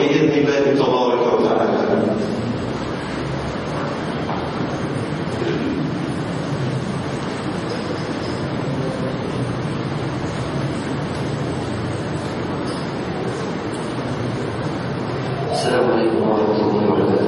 بإذن الله تبارك وتعالى السلام عليكم ورحمة الله وبركاته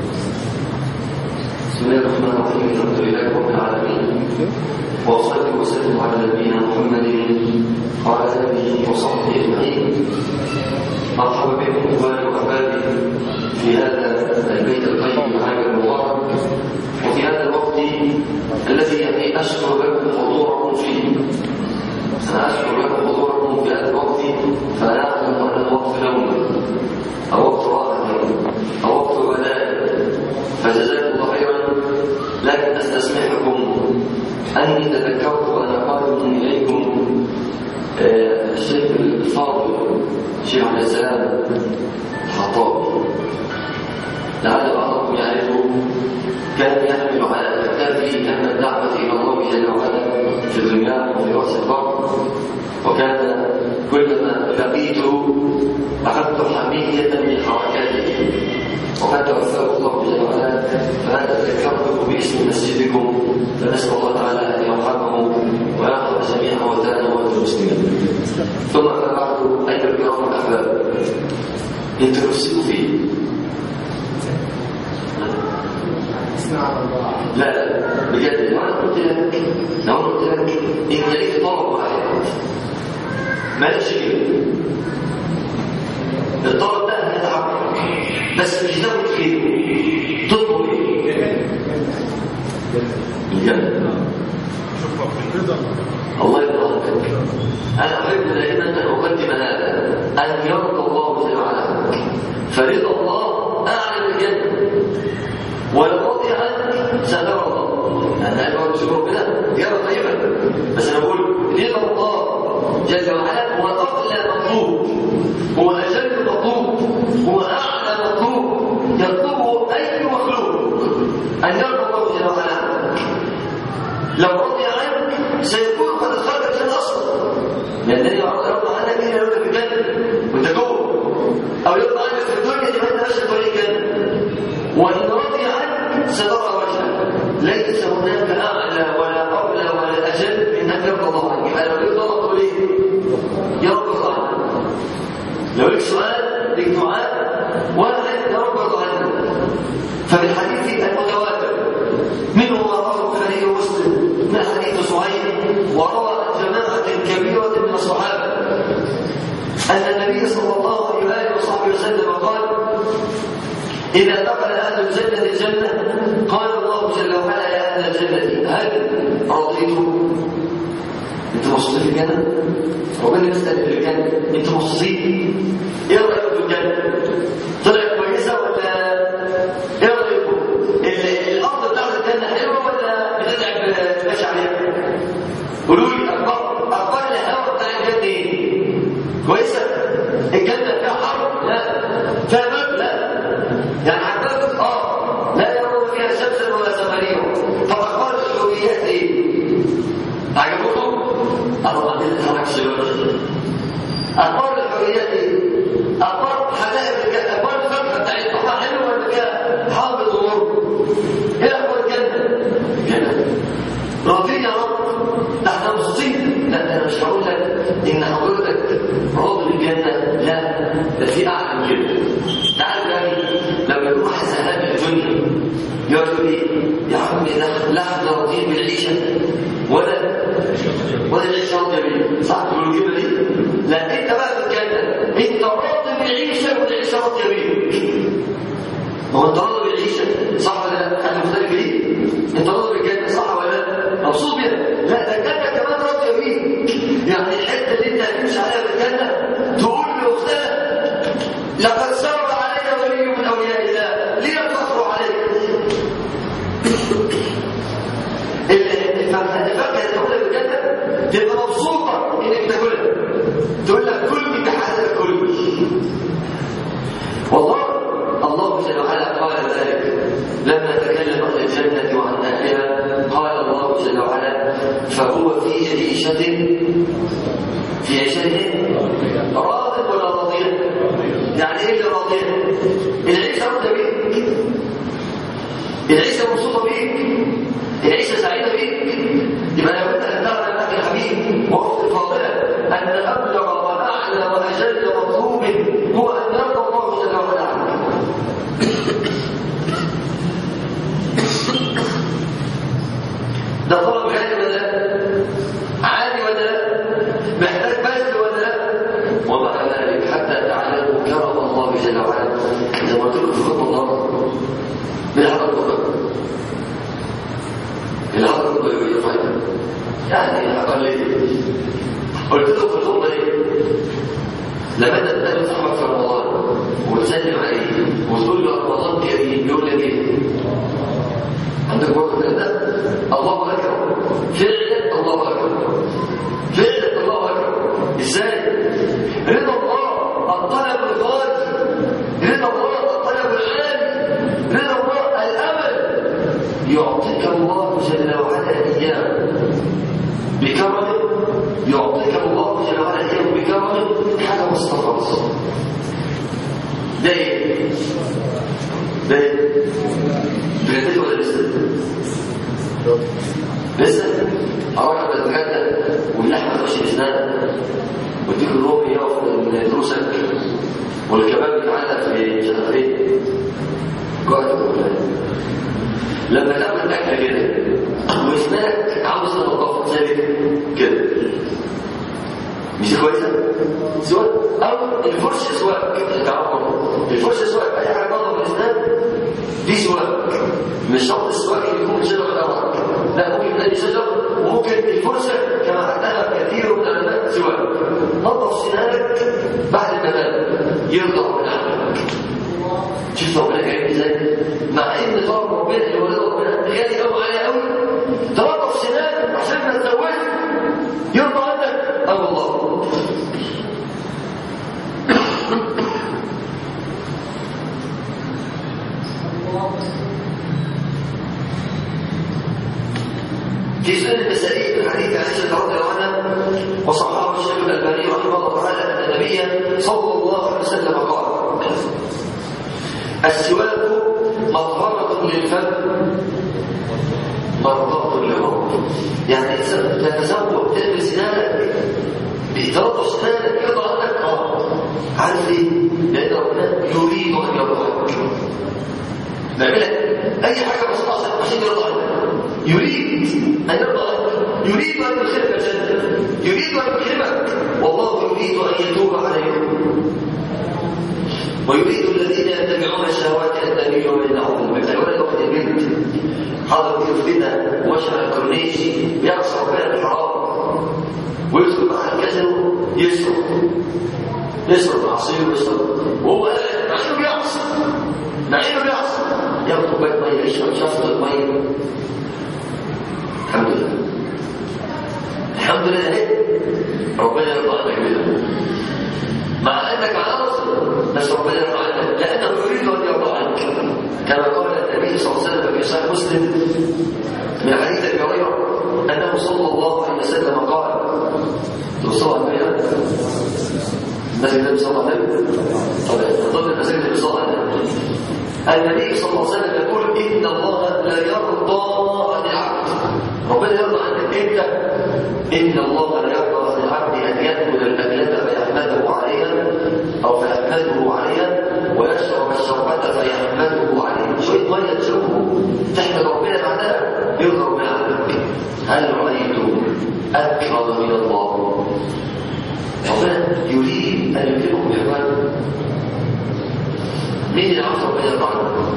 بسم الله الرحمن الرحيم الحمد لله رب العالمين وأصلي وسلم على نبينا محمد وعلى آله وصحبه أجمعين مرحبا بكم إخواني وأحبابي في هذا البيت الطيب العام المبارك وفي هذا الوقت الذي يعني أشكر لكم حضوركم فيه أنا أشكر لكم حضوركم في هذا الوقت فأنا أعلم أنه وقت نوم أو وقت راحة أو وقت بلاء فجزاكم الله خيرا لكن أستسمحكم أني تذكرت وأنا قادم إليكم آه، الشيخ الفاضل شيخ عبد السلام الخطابي لعل بعضكم يعرفه كان يحمل على أكتافه هم الدعوة إلى الله جل وعلا في الدنيا وفي رأس البر وكان كلما لقيته أخذت حمية من حركاته وقد توفاه الله جل وعلا فأنا ذكرته باسم مسجدكم فنسأل الله تعالى أن يرحمه ويرحم جميع موتانا وموتى المسلمين ثم أما بعد أيها الكرام الأحباب انترسلوا فيه لا لا بجد وانا قلت لك لو انا قلت لك ان ليك طلب واحد مالكش كده الطلب ده ان يتعبر بس مش ناوي خير تطلب ايه؟ الجنة الله يرضى عنك انا احب دائما ان اقدم هذا ان يرضى الله جل وعلا فرضا الله اعلى من الجنه ولو رضي عنك سترى الله لان انا بشكر ربنا يرى طيبا بس انا بقول رضا الله جل وعلا هو اغلى مطلوب هو اجل مطلوب هو اعلى مطلوب يطلبه اي مخلوق ان يرضى الله جل وعلا عنك لو رضي عنك سيكون قد خرج الجنه اصلا لان الذي يرضى عنك الا لو في الجنه وانت جوه او يرضى عنك في الدنيا دي ما انت ماشي طريق الجنه وان رضي عنك سترى وجهه ليس هناك اعلى ولا اولى ولا اجل من ان يرضى الله عنك انا لو يرضى الله ليه؟ يرضى الله عنك لو لك سؤال لك دعاء واحد يرضى عنك فبالحديث المتواتر منه ما رواه البخاري ومسلم من حديث صهيب وروى جماعه كبيره من الصحابه ان النبي صلى الله عليه واله وصحبه وسلم قال إذا دخل أهل الجنة الجنة قال الله جل وعلا يا أهل الجنة هل رضيتم؟ أنتم مبسوطين في الجنة؟ ربنا يسأل في الجنة أنتم مبسوطين؟ إيه رأيكم في الجنة؟ طلعت كويسة ولا إيه رأيكم؟ ال- الأرض بتاعت الجنة حلوة ولا بتتعب ماشي عليها؟ قولوا لي أخبار أخبار الهواء بتاع الجنة إيه؟ كويسة؟ الجنة فيها حر؟ لا فيها برد؟ لا يعني عندك اه لا يرون فيها شمسا ولا زمهريرا طب اخبار الحلويات ايه؟ عجبكم؟ الله ما تضحك شويه اخبار الحلويات ايه؟ اخبار حدائق الجنه اخبار الفاكهه بتاعتها حلوه ولا فيها حامض ومر؟ ايه اخبار الجنه؟ جنه راضين يا رب ده احنا مبسوطين لا انا مش هقول لك ان حضرتك راضي بالجنه لا ده في اعلى من كده تعال يعني لما يكون واحد زهقان من الدنيا يقول ايه يا عم ده لحظه راضيين بالعيشه ولا ولا العيشه راضيه بيه صح تقولوا كده ليه؟ لا انت بقى في الجنه انت راضي بالعيشه والعيشه راضيه بيك هو انت راضي بالعيشه صح ولا لا؟ حد مختلف ليه؟ انت راضي بالجنه صح ولا لا؟ مبسوط بيها؟ لا ده الجنه كمان راضيه بيك يعني الحته اللي انت هتمشي عليها في الجنه تقول لاختها لقد سر علي ولي من اولياء الله لي الفخر عليك الفاكهه الفاكهه اللي تاكلها في الجنه تبقى مبسوطه انك تاكلها تقول لك كل بحالك كل والله الله جل وعلا قال ذلك لما تكلم عن الجنه وعن اهلها قال الله جل وعلا فهو في عيشه في عيشه راض ولا رضيه يعني ايه اللي راضية العيشة راضية بيك العيشة مبسوطة بيك العيشة سعيدة بيك يبقى لابد أن تعلم أخي الحبيب وأختي الفاضلة أن أبلغ وأعلى وأجل مطلوب هو أن يرضى الله جل وعلا عنك ده طلب غالي ولا لا؟ عالي ولا لا؟ محتاج بذل ولا لا؟ ومع ذلك حتى تعلموا كرم الله جل وعلا زي ما قلت لكم في خطبه النهارده بالحضر الكبرى الحضر الكبرى فايده يعني اقليه قلت لكم في الخطبه دي لما انت تقابل صاحبك في رمضان وتسلم عليه وتقول له رمضان كريم يقول لك ايه؟ عندك برضه الكلام ده الله اكبر فعلا الله اكبر فعلا الله اكبر ازاي؟ رضا الله الطلب الغالي رضا الله الطلب العالي رضا الله الامل يعطيك الله جل وعلا اياه بكرمه يعطيك الله جل وعلا اياه بكرمه حاجه مستقره ده ايه؟ ده ايه؟ بجد ولا لسه؟ لسه؟ أروح بتغدى واللحمة تخش الأسنان واديك الرومي يقف من دروسك والكباب بتاعتك في مش عارف ايه جوعت لما تعمل أكل كده واسنانك عاوز تنضفها زي كده مش كويسة؟ سواء أو الفرش سواء تعرفوا الفرش سواء أي حاجة تنضف الأسنان دي سواء مش شرط السواك يكون شجر الأوراق لا ممكن تلاقي شجر وممكن الفرشة كما اعتنى كثير من العلماء سواك نظف سنانك بعد المثال يرضى من عملك شفت ربنا كريم ازاي؟ مع ان طلب ربنا اللي ولد ربنا غالي قوي عليه قوي تنظف سنانك عشان ما تزودش يرضى عنك اه والله في سنن النسائي من حديث عائشه رضي الله عنها وصححه الشيخ الالباني رحمه الله تعالى ان النبي صلى الله عليه وسلم قال السواك مطهرة للفم مرضاة للرب يعني تتسوق تلبس سنانك بتنظف سنانك يرضى عنك اه عارف ليه؟ لان ربنا يريد ان يرضى عنك نعملها اي حاجه مصلحه عشان يرضى عنك يريد أن يرضى عنك يريد أن يدخلك الجنة يريد أن يكرمك والله يريد أن يتوب عليكم ويريد الذين يتبعون الشهوات أن تميلوا بينهم الولد وقت البنت حاضر في فتنة وشع الكورنيش يعصى ربنا الحرام ويدخل مع الكسل يسرق يسرق معصيه ويسرق وهو قاعد مع انه بيعصي مع انه بيعصي ياخد كوبايه ميه يشرب شفطه ميه الحمد لله الحمد لله ايه ربنا يرضى عنك بها مع انك عاصي بس ربنا يرضى عنك لانه يريد ان يرضى عنك كما قال النبي صلى الله عليه وسلم في صحيح مسلم من حديث ابي هريره انه صلى الله عليه وسلم قال صلى الله عليه وسلم مسجد النبي صلى الله عليه وسلم طبعا ضمن مسجد النبي صلى الله عليه وسلم النبي صلى الله عليه وسلم يقول ان الله لا يرضى عن العبد ربنا يرضى عنك انت ان الله لا يرضى عن العبد ان ياكل الاكله فيحمده عليها او فيحمده عليها ويشرب الشربة فيحمده عليها شوية مية تشربه تحمد ربنا بعدها يرضى ربنا عنك هل رأيتم أكرم من الله ربنا يريد أن يكرمكم بإخوانه مين اللي عاوز ربنا يرضى عنه؟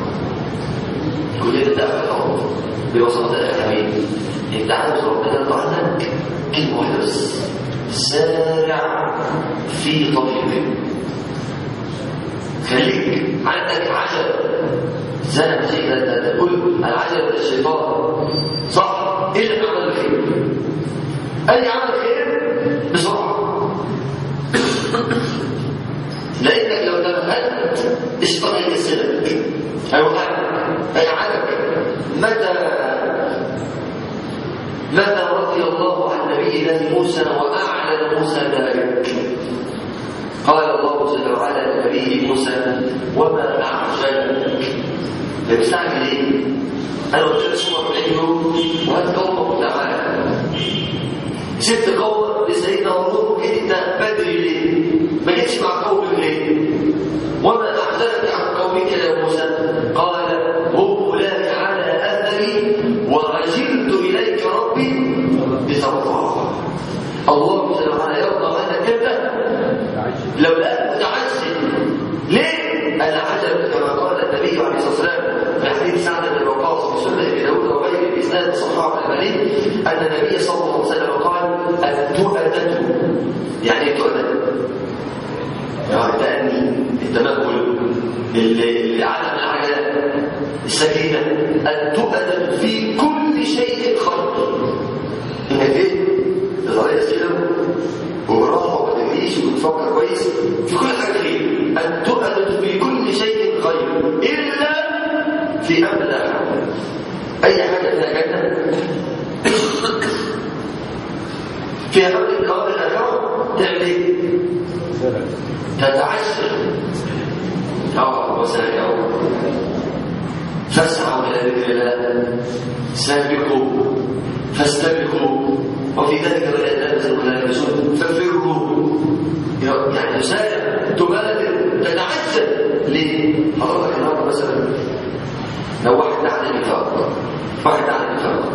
كلنا داخل الأرض بوسط الحبيب انت عاوز ربنا يرضى عنك كلمة واحدة بس سارع في طريقك خليك عندك عجل زي ما تيجي تقول العجل الشيطان صح ايه اللي عمل الخير اي عمل خير بسرعه لانك لو تمهلت الشيطان هيكسلك هيوقعك هيجعلك متى متى رضي الله عن نبي الله موسى واعلن موسى ذلك قال الله الله جل وعلا لنبيه موسى وما أعجلك ده بيستعجل إيه؟ أنا قلت لك سورة الحجر وهات قومك تعالى سبت قومك لسيدنا هارون جيت بدري ليه؟ ما جيتش مع قومك ليه؟ وما أعجلك عن قومك يا موسى؟ قال هم أولئك على أثري وعجلت إليك ربي لترضى الله جل وعلا يرضى عنك انت لو لا متعجل ليه؟ العجل كما قال النبي عليه الصلاه والسلام في حديث سعد بن وقاص في سنه ابي داود وغيره باسناد صحابه البليد ان النبي صلى الله عليه وسلم قال التؤدة يعني ايه تؤدة؟ يعني التأني التمكن العدم العجلة السكينة التؤدة في كل شيء خير انك ايه؟ تتريث كده وبراحه وما تجريش وتفكر كويس في كل حاجه خير ان تؤدد في كل شيء خير الا في امر الاخره اي حاجه فيها جنه فيها امر الامر الاخره تعمل ايه؟ تتعشر اه وسائل فاسعوا الى ذكر الله سابقوا فاستبقوا وفي ذلك فليتنافس المتنافسون ففروا يعني رسالة تبادر تتعجب ليه؟ حضرتك النهارده مثلا لو واحد دعا للنفاق واحد دعا للنفاق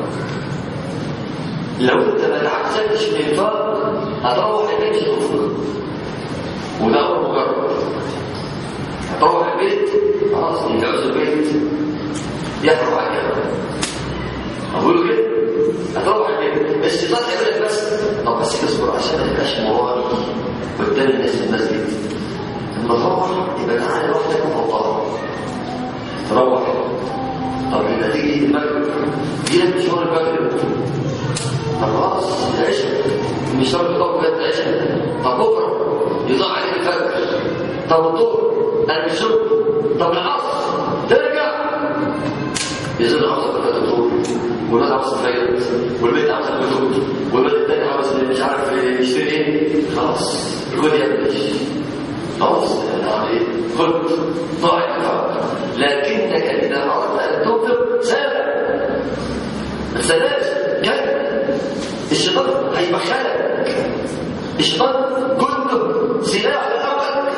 لو انت ما تعجبتش من النفاق هتروح البيت تشوفك وده امر مجرد هتروح البيت خلاص يتجوز البيت يحرم عليك اقول كده هتروح البيت الشيطان يقول لك بس طب بس اصبر عشان ما تبقاش مرائي قدام الناس في المسجد لما تروح يبقى تعالى لوحدك وفوضها تروح طب لما تيجي المغرب يجي مشوار المغرب خلاص العشاء مش شرط تطول بجد العشاء طب بكره يضاع عليك الفجر طب الظهر انا مش شرط طب العصر ترجع يزيد عاوز فتاة الظهر والولد عاوز تفيض والبنت عاوزه كتب والولد التاني عاوز مش عارف يشتري ايه خلاص خد يا ابني خلاص يعني ايه خد ضاع الفرق لكنك اذا اردت ان تنفق سابع ما تسابقش جد الشيطان هيبخلك الشيطان كله سلاح الاول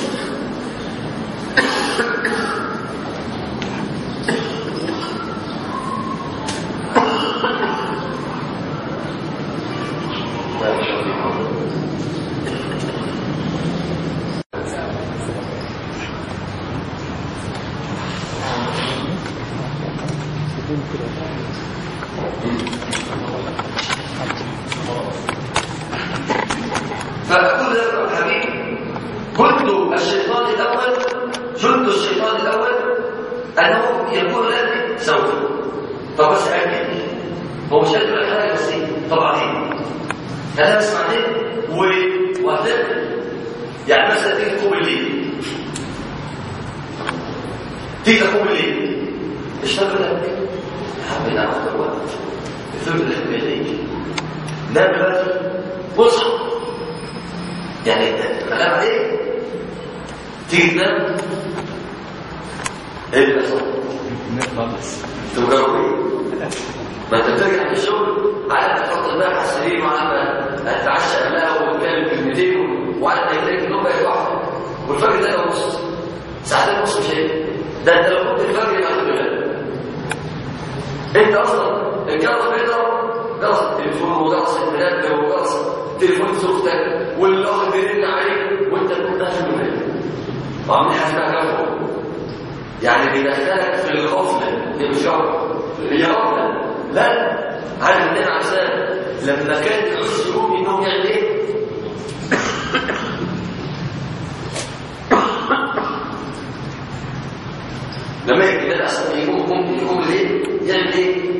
فأقول لك يا حبيبي جند الشيطان الأول جند الشيطان الأول أنه يقول لك سوف طب بس أكد هو مش هيقول لك حاجة بس طبعا إيه أنا بسمع دي وهتبقى يعني مثلا تيجي تقوم الليل تيجي تقوم الليل اشتغل لك حبيت أخذ الوقت الثلث اللي بيديك نام دلوقتي واصحى يعني كلام عليك تيجي تنام ايه اللي بيحصل؟ تجرب ايه؟ ما انت بترجع من الشغل على ما تحط الماء على السرير وعلى ما تتعشى قبلها وتتكلم كلمتين وعلى ما يجيلك النوم بقى يروح والفجر ده ونص ساعتين ونص مش هيك ده انت لو كنت الفجر يبقى خد بالك انت اصلا الجرس بيضرب جرس التليفون وجرس المنبه وجرس تليفون زوجتك والواحد بيرن عليك وانت تكون قافل بالك وعاملين حاجه جنبه يعني بيدخلك في الغفله دي مش غفله هي غفله لا عارف النبي عليه السلام لما كان يعوز يقوم انهم يعمل ايه؟ لما يجي اصلا يقوم يقوم يقوم ليه؟ يعمل ايه؟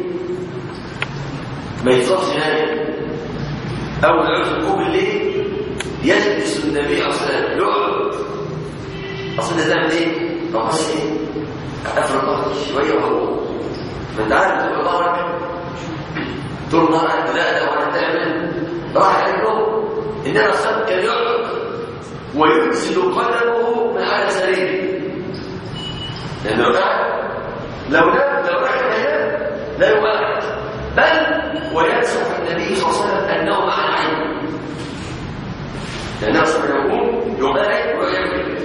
ما يفضلش نايم اول عرف يقوم الليل يجلس النبي عليه الصلاه والسلام يقعد اصل ده تعمل ايه؟ طب بس ايه؟ افرد ظهري شويه وهو ما انت عارف تقول ظهرك طول نهارك لا ده وانا تعمل راح عليك نوم انما الصبر كان يقعد وينزل قدمه من على سريره لأنه قاعد لو نام لو راح ينام لا يبالغ بل وينسخ النبي صلى الله عليه وسلم النوم عن عينه لأنه صلى الله عليه وسلم يقوم يبالغ ويبكي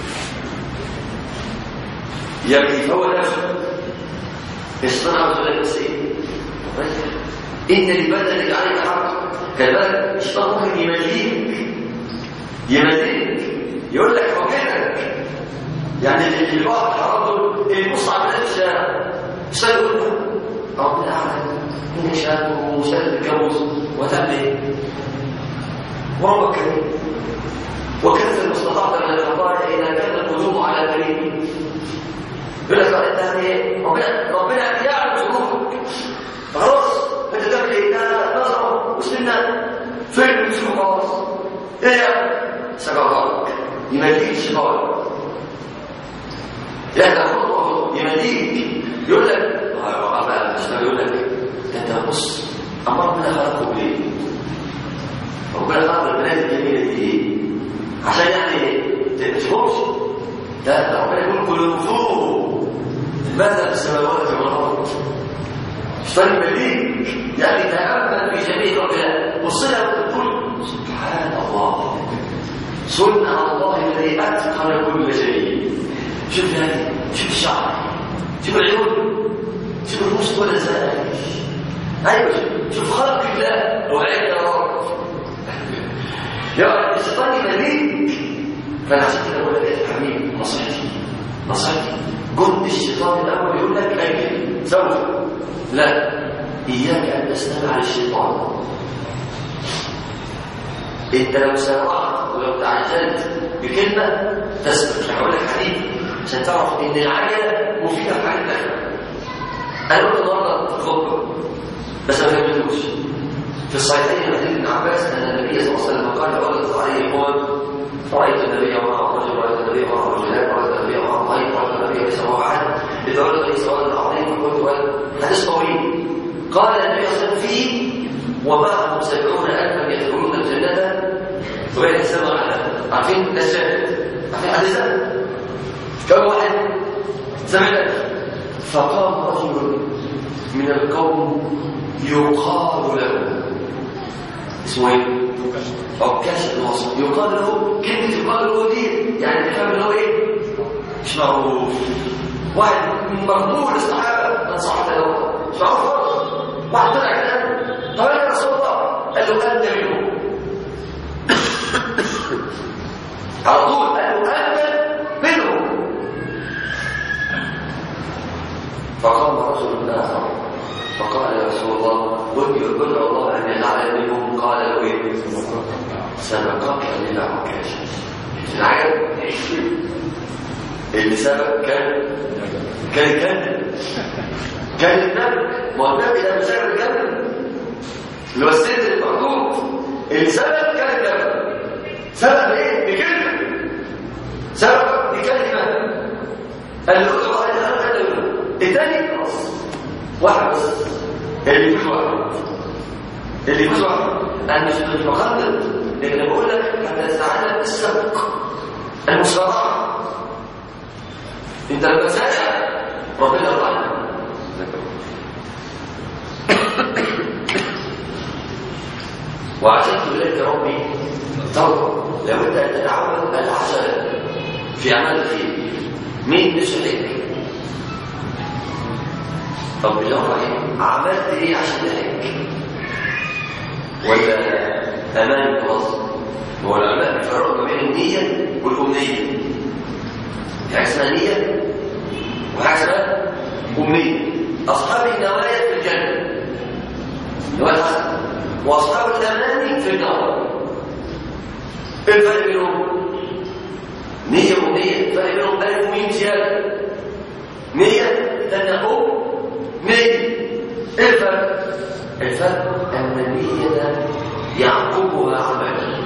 يبكي فهو نفسه اصطنع رسول الله السيد إن لبدنك عليك حق كذلك الشيطان ممكن يمليك يمليك يقول لك حجتك يعني اللي الواحد حرام يبص على بنات الشارع الشارع يقول له ربنا اعلم انك شاب وسال تتجوز وتعمل ايه؟ وربك كريم وكثر ما استطعت من الخطايا اذا كان القلوب على كريم يقول لك انت يعني ربنا ربنا يعلم ظروفك خلاص انت تعمل ايه؟ ده نظره وسنه فين بتشوف خلاص ايه يا سجارك يمليك الشيطان لا تاخذه يمليك يقول لك اه مش يقول لك انت بص اما ربنا خلقه ليه؟ ربنا خلق البنات الجميله دي ايه؟ عشان يعني ما تفهمش لا ده ربنا يقول كل نفوه ماذا في السماوات والارض الشيطان يمليك يعني تامل في جميع ربنا وصلها وتقول سبحان الله صنع الله الذي اتقن كل شيء شوف هذه شوف الشعر شوف العيون شوف الرموش ولا زال ايوه شوف خلق الله وعين يا رب يا الشيطان يمليك فانا عشان كده بقول لك يا حبيبي نصيحتي نصيحتي جند الشيطان الاول يقول لك اجل سوف لا اياك ان تستمع للشيطان انت لو سرعت ولو تعجلت بكلمه تسبق هقول لك حديث عشان تعرف ان العجله مفيده في حاجه ثانيه انا قلت النهارده في الخطبه بس ما فهمتوش في الصحيحين حديث ابن عباس ان النبي صلى الله عليه وسلم قال عرضت عليه قوم رايت النبي معه رجل رايت النبي معه رجلان رايت النبي معه ضيف رايت النبي ليس معه احد اذا عرض لي سؤال عظيم فقلت حديث طويل قال النبي صلى الله عليه وسلم فيه ومعهم سبعون الفا يدخلون الجنه وغير حساب عارفين ده الشاهد عارفين حديث كم واحد سمعنا فقام رجل من القوم يقال له اسمه ايه؟ عكاش بن وصف يقال له كلمة يقال له دي يعني تفهم اللي هو ايه؟ مش معروف واحد من مقبول الصحابة من صحابة له مش معروف خالص واحد طلع كده طب يا رسول الله قال له انت منهم على طول قال له انت منهم فقام رجل اخر فقال يا رسول الله ادعو الله ان يجعل منهم قال له ايه سبقك الى عكاش العجب اللي سبق كان كان الجنه كان النبي ما هو النبي ده مسافر الجنه اللي هو الست المخطوط اللي سبق كان النبي سبق ايه بكلمه سبق بكلمه قال له ادعو الله ان يجعل منهم الثاني خلاص واحد بس اللي يفوز واحد اللي يفوز واحد انا مش مش بخطط لكن بقول لك حتى تتعلم السبق المسارعه انت لما تسارع ربنا يرضى عنك وعجبت اليك ربي توبه لو انت تتعود العجله في عمل الخير مين مش عليك طب بالله عليك عملت ايه عشان تحج ولا امان خلاص هو العلماء بيفرقوا ما بين النيه والامنيه حاجه اسمها نيه وحاجه اسمها امنيه اصحاب النوايا في الجنه نوايا الحسن واصحاب الاماني في النار ايه الفرق بينهم نيه وامنيه الفرق بينهم الف وميم زياده نيه تنقوا نية ايه الفرق؟ الفرق ان النية يعقبها عمل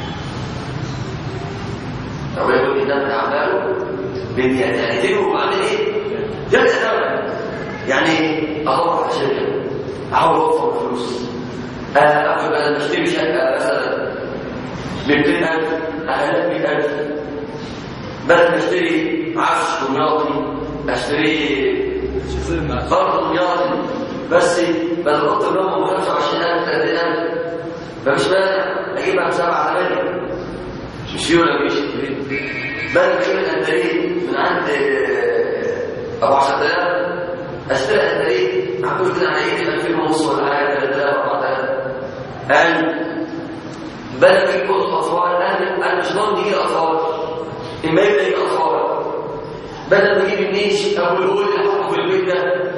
لو يقول انما الاعمال بالنيات يعني تجروا بعمل ايه؟ يبدا تعمل يعني ادور على شركه احاول اوفر فلوس اخد انا بشتري شقه مثلا ب 200000 أهلك بألف بدل ما اشتري عفش دمياطي اشتري برضه دمياطي بس بدل اوضه النوم ب 25000 30000 فمش مانع اجيبها ب 7 8 مش فيه ولا مش بدل ما اجيب الانتريه من عند ابو 10000 اشتري انتريه معقول كده على ايدي 2000 ونص ولا حاجه 3000 4000 قال بدل ما اجيب اوضه اطفال انا انا مش ضامن يجي اطفال اما يبدا يجي اطفال بدل ما اجيب النيش او الهول اللي حطه في البيت ده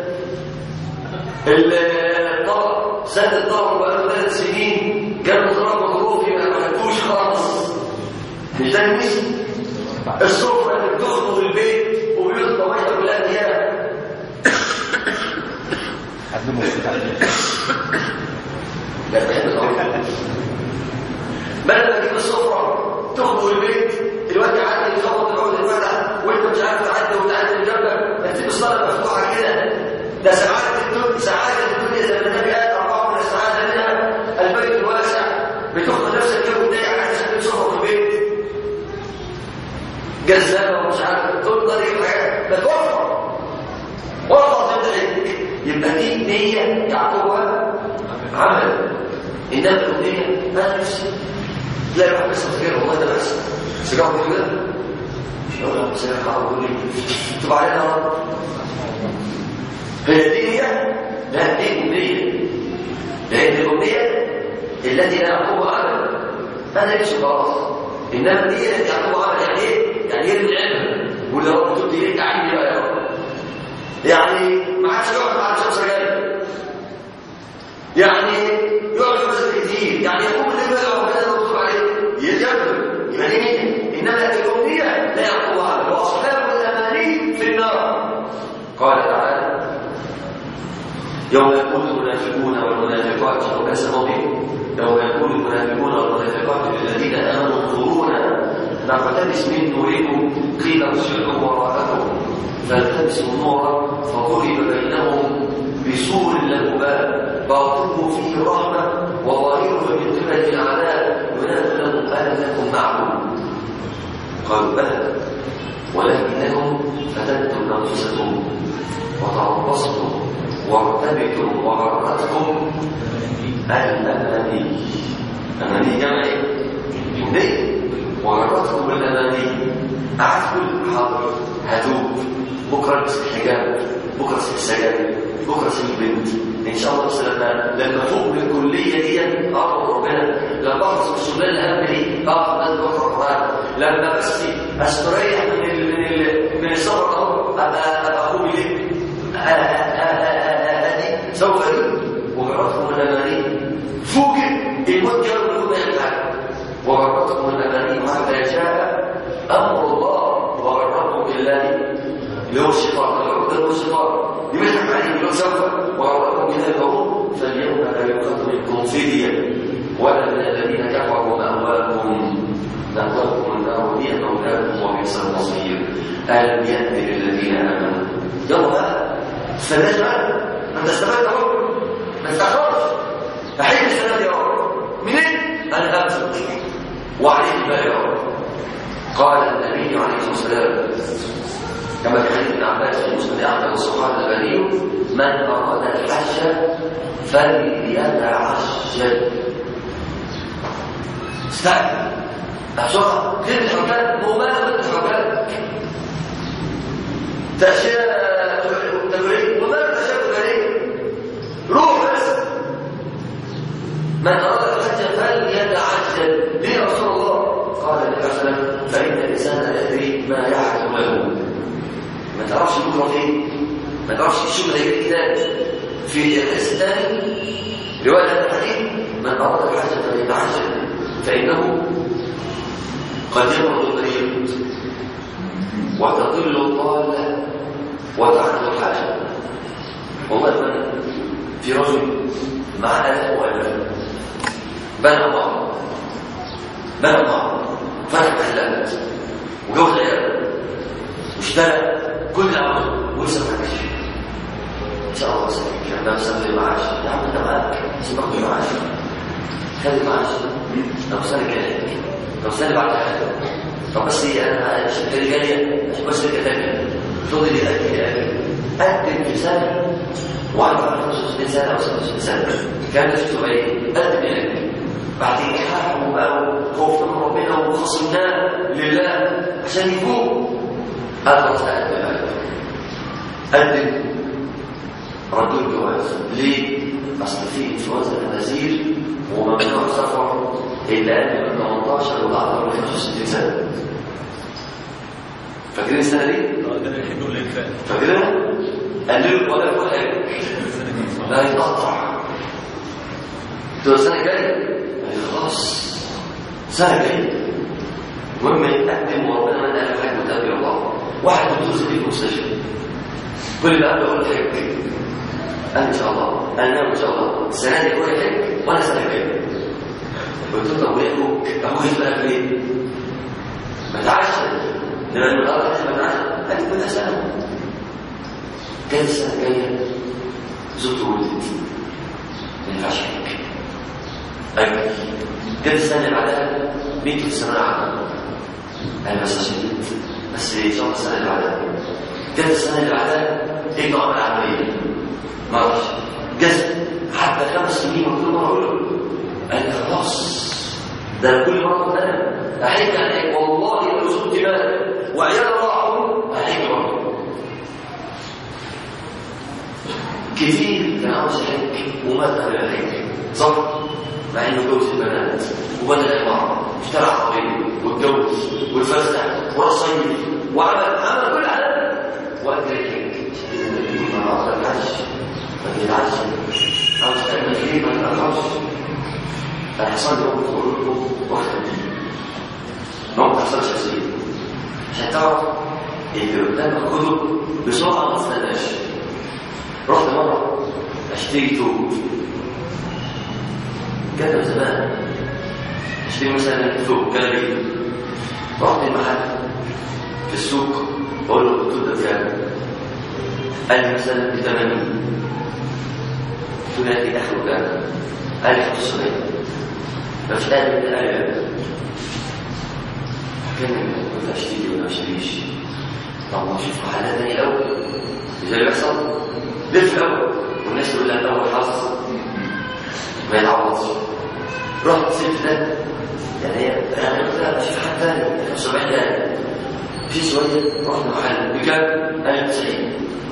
الطبق سد الطبق بقاله ثلاث سنين كان مضرب مضروب ما خدتوش خالص مش ده النيش السفره اللي بتخطب البيت وبيطلع ميه كلها ديانه بدل ما تجيب السفره تخطب البيت الواد يعدي يخبط العود الفتح وانت مش عارف تعدي وتعدي من جنبك تسيب الصلاه مفتوحه كده ده سعاده الدنيا سعاده الدنيا زي ما النبي قال اربعه من السعاده منها البيت الواسع بتاخد نفسك كده وتضايق على سبيل سفره في البيت جذابه ومش عارف طول طريق حاجات بتوفر وفر تدعي يبقى دي نيه يعقوبها عمل انما الاغنيه ما نفسي لا الواحد بس خير والله ده بس سيجاره كده يقول لك سيجاره حرام يقول لي تب علينا رب هي دي هي لا دي أمنية لأن الأمنية التي لا يعقوب عمل هذا ليس خلاص إنما دي التي يعقوب عمل يعني إيه؟ يعني يرمي العلم واللي رب تبدي ليه تعيني بقى يا رب يعني ما عادش يقعد مع الشمس جاي يعني يقعد في مسجد كتير يعني يقوم الليل بقى ربنا لو مكتوب عليه يتجبر يبقى دي نية إنما الأمنية لا يعقوب عمل وأصحاب الأماني في النار قال تعالى يوم يقول المنافقون والمنافقات وكسر بهم يوم يقول المنافقون والمنافقات للذين امنوا انظرونا نقتبس من نوركم قيل ارجعوا وراءكم فالتمسوا نورا فضرب بينهم بسور له باب باطنه فيه رحمه وظاهره من قبل الاعداء ينادى لهم ان لكم معهم قالوا بلى ولكنكم فتنتم انفسكم وتربصتم وارتبتم وغرتكم الاماني اماني جمع ايه؟ يمني وغرتكم الاماني قعدت كل حاضر هتوب بكره البس الحجاب بكره اسيب السجاير بكره اسيب البنت ان شاء الله بس لما لما فوق من الكليه دي اقرب ربنا لما اخلص من الشغلانه الاهم دي اقف نادي بكره القران لما بس استريح من ال من ال من السفر اهو ابقى ابقى اقوم ليه سوف وغرتكم الاماني فوق الموت جاء من كل حاجه وغرتكم الاماني حتى جاء امر الله وغرتكم بالله اللي هو الشيطان اللي هو الشيطان يمسك عليه يقول سوف وغرتكم بالله الغرور فاليوم لا يؤخذ منكم فديه ولا من الذين كفروا مأواكم مأواكم النار هي مولاكم وبئس المصير ألم يأت للذين آمنوا يلا بقى استناش بقى ما انت استفدت اهو ما تستخرجش احل السنه دي اهو منين؟ انا امسك وعليك بقى يا رب قال النبي عليه الصلاه والسلام كما في حديث ابن عباس في مسلم احمد والصحابه الغني من اراد الحج فليتعجل استعجل بسرعه غير الحجاج وما غير الحجاج تأشياء تبريد وما الأشياء التبريد روح بس من أراد الحج فليتعجل ليه يا رسول الله قال النبي صلى الله عليه وسلم فإن الإنسان لا يدري ما يحدث له ما تعرفش بكره فين ما تعرفش الشغل هيجي كده في الحديث الثاني رواية هذا الحديث من أراد الحج فليتعجل فإنه قد يمرض المريض وتضل الضالة وتعرض الحاجة والله من في رجل مع آلاف وآلاف بنى الله بنى الله فتح محلات وجوز عياله واشترى كل عمره ويصرف على الشيء ان شاء الله صحيح يا عم سنة المعاش يا عم انت معاك سيبك المعاش خلي المعاش لو سنة جاية طب استنى بعد حاجه طب بس انا شركه جايه مش بس شركه ثانيه تقول لي اكل اكل قدم في سنه وعلى 65 سنه او 66 سنه كان ده شفته ايه؟ قدم اكل بعد إلحاح بقى وخوف من ربنا وخصمناه لله عشان يفوق أدرس أقدم قدم ردوا الجواز ليه؟ أصل في انفلونزا النزير وممنوع السفر إلا أقل من 18 ولا أكثر من 65 سنة فاكرين السنة دي؟ فاكرينها؟ قللوا ولا كل حاجة لا يتقطع تقول السنة الجاية خلاص سنة جاية المهم يتقدم وربنا من قال حاجة متابع الله واحد دكتور زي في المستشفى كل بقى بقول حاجة قال ان شاء الله انا ناوي ان شاء الله السنه دي اقول حاجه وانا سنه جايه قلت له طب وايه ابوك؟ ابوك يسالك ليه؟ ما تعالش لما من الارض ما تعالش قال لي كلها سنه كانت السنه الجايه زوجته ولدت ما ينفعش هيك ايوه كانت السنه اللي بعدها بنتي في الثانويه العامه قال بس عشان بنت بس ان شاء الله السنه اللي بعدها كانت السنه اللي بعدها ابنه عمل عمليه ما اعرفش جسد حتى خمس سنين وكل مره اقول له قال لي خلاص ده أنا كل مره انا احج عليك والله لو زدت بالك وعيال راحوا احج برضه كتير كان عاوز يحج ومات قبل الحج صح؟ مع انه جوز البنات وبدا العماره اشترى عربيه واتجوز واتفسح ورصيف وعمل عمل كل حاجه وقت الحج ما اقدرش ما تزعلش عاوز تعمل ايه ما تقدرش هيحصل لي موقف اقول لكم واختم بيه موقف حصلش يا سيدي عشان تعرف اللي قدامك خده بسرعه ما تستناش رحت مره اشتري توب كتب زمان اشتري مثلا ثوب جلبي رحت المحل في السوق بقول له التوب ده بكام؟ قال لي مثلا ب 80 قلت له يا اخي اخره كام؟ قال لي 500 مش قادر من القلب كان قلت اشتري ولا ما اشتريش طب ما اشوف محلات تاني الاول زي اللي بيحصل لف الاول والناس تقول لك الاول حظ ما يتعوضش رحت سبت ده يعني انا قلت لا اشوف حد ثاني 75 تاني في شويه رحت محل بكام؟ قال لي 90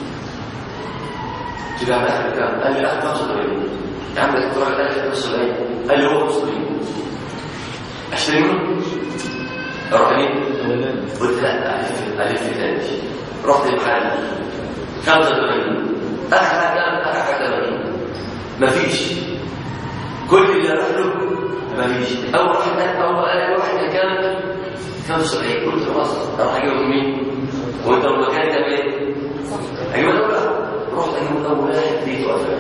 قلت له يا عم اخر بكام؟ قال لي اخر 85 يا عم الدكتور قال لي 75 قال لي هو 75 اشتري منه؟ اروح مين؟ قلت لا الف الف تاني رحت المحل 85 اخر كام؟ اخر 80 مفيش كل اللي راح له مفيش اول واحد اول قال واحد كان 75 قلت خلاص اروح اجيبه من مين؟ وانت لو مكاني ده ايه؟ اجيبه الاول رحت اجيبه اول واحد لقيته قفل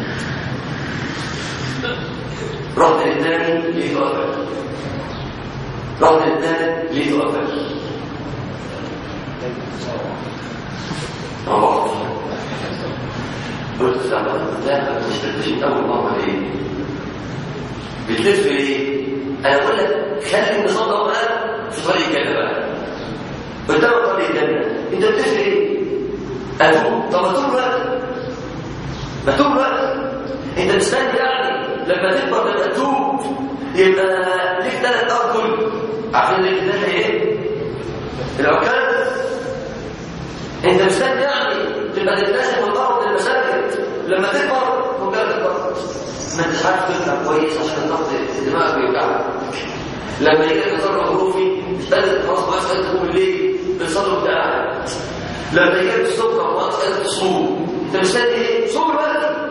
رحت للثاني لقيته قفل رحت للثالث لقيته قفل روحت قلت لا لا مش تلتفت اول مره ليه؟ بتلف ليه؟ انا بقول لك خلي النظام ده معاك في طريق كده بقى قدامك طريق الجنه انت بتلف ليه؟ اتوب طب اتوب بقى ما توب بقى انت مستني يعني لما تكبر تبقى تتوب يبقى ليك ثلاث ارجل عارفين ليك ثلاث ايه؟ العكاز انت مستني يعني تبقى تلتزم وتقرب المساجد لما تكبر وبقى تكبر ما انتش عارف تفهم كويس عشان ضغط دماغك بيوجعك لما يجي لك نظام غروفي مش قادر خلاص ما قادر تقوم الليل بالصدر بتاعك لما يجي لك الصبح ما قادر تصوم انت مستني ايه؟ صوم دلوقتي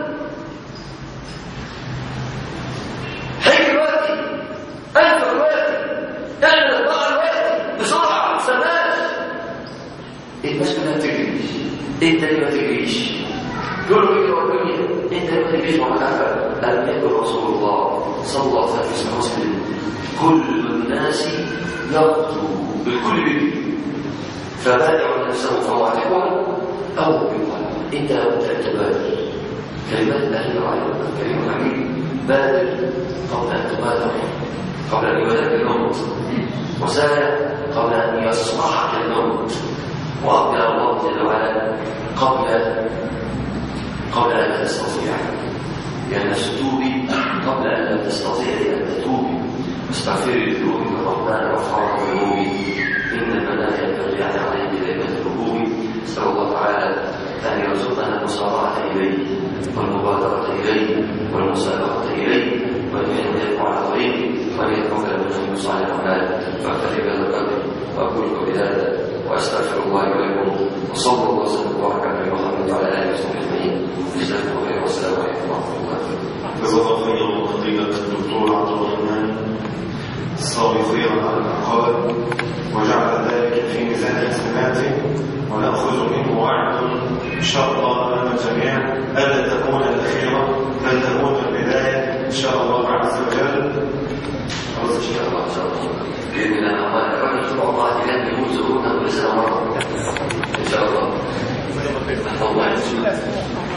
حج دلوقتي انفق دلوقتي اعمل الطاعه دلوقتي بسرعه ما تستناش الناس كلها بتجريش انت ليه ما تجريش؟ دول بيجروا الدنيا انت ليه ما تجريش مع الاخر؟ لم يكن رسول الله صلى الله عليه وسلم في مسلم كل الناس يغدو بالكل بيجري فبادع نفسه فهو عدو او بيقال انت لو انت تبادر كلمات اهل العلم كريم حبيب بادر قبل أن تبادر قبل أن يبادرك الموت وسارع قبل أن يصرحك الموت وأقبل الله جل وعلا قبل قبل أن لا تستطيع لأن ستوبي قبل أن لا تستطيعي أن تتوبي واستغفري لذنوبك الرحمن غفار الذنوب إن الملائكة يرجعن عليك ليلة الركوب نسأل الله تعالى أن يرزقنا المسارعة إليه والمبادرة إليه والمسابقة إليه وأن يهديكم على طريقه وأن يتوكل من صالح الأعمال فأكتفي بهذا القدر وأقول بهذا وأستغفر الله ولكم وصلى الله وسلم وبارك على محمد وعلى آله وصحبه أجمعين جزاكم الله خيرا والسلام عليكم ورحمة الله جزاك خيرا فضيلة الدكتور عبد الرحمن الصابي خيرا على العقاب وجعل ذلك في ميزان حسناته ونأخذ منه وعد إن شاء الله لنا جميعا ألا تكون الأخيرة بل تكون البداية إن شاء الله عز وجل خلاص إن شاء الله إن شاء الله بإذن الله الله الراجل تبع الله كان يقول زورونا كل سنة مرة إن شاء الله الله يسلمك